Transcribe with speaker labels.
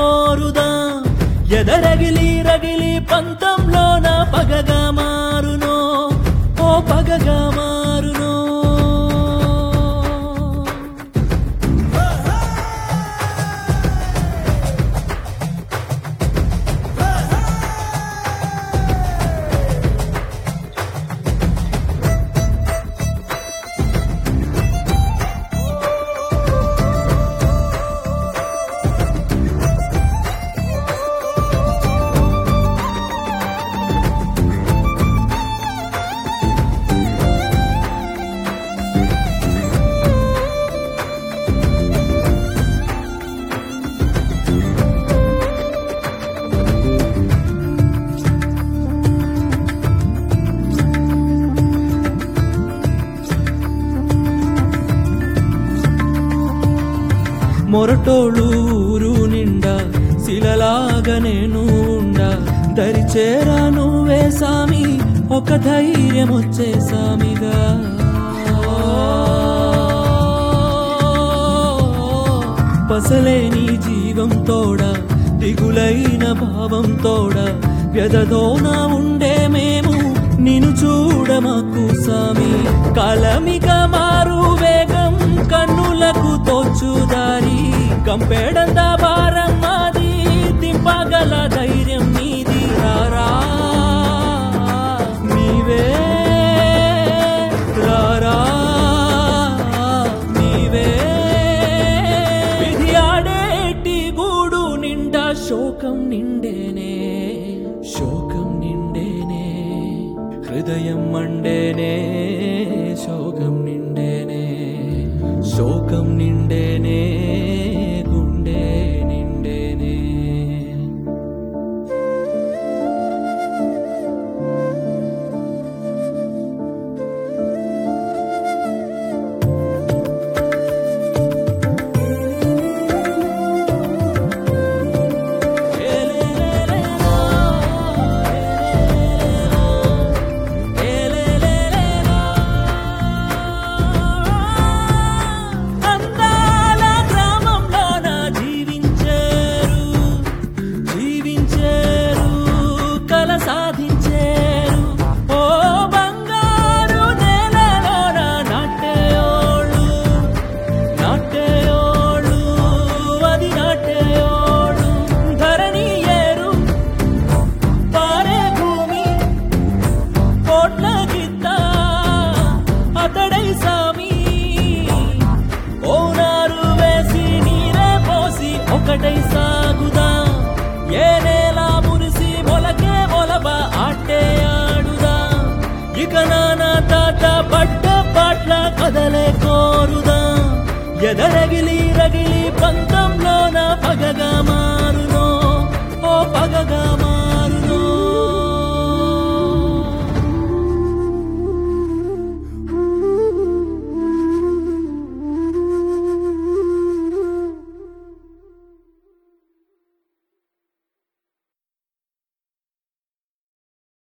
Speaker 1: కోరుదా ఎదరగిలి రగిలి పంతంలోన పగగా మారునో ఓ పగగా మారునో మొరటోళ్ళు ఊరు నిండా శిలలాగా నేను ఉండా దరిచేరా నువ్వే సామి ఒక ధైర్యం వచ్చే సామిగా పసలేని జీవం తోడా దిగులైన భావం తోడా వ్యధదోన ఉండే మేము నిన్ను చూడమకు సామి కలమిగా మారు వేగం కన్నులకు తోచుదారి కంపేడంత భారం మాది దింపగల ధైర్యం నీది రారా నీవే రారా నీవే విధి ఆడేటి గూడు నిండా శోకం నిండేనే శోకం నిండేనే హృదయం మండేనే శోకం నిండేనే శోకం నిండేనే గుండె నిండేనే అందాల గ్రామంలోన జీవించారు జీవించారు కల సాధించారు ఓ బంగారు నేలలోన నాటేయోళ్ళు నాటేయోళ్ళు అది నాటేయోళ్ళు ధరణి ఏరు పారే భూమి కోట్ల గిత్త అతడై సామి ఓనారు వేసి నీరే పోసి ఒకటై సాగుదా ఏ నేల మురిసి మొలకే మొలబ ఆటే ఆడుదా ఇక నానా తాత పడ్డ పాట్ల కదలే కోరుదా ఎదరగిలి రగిలి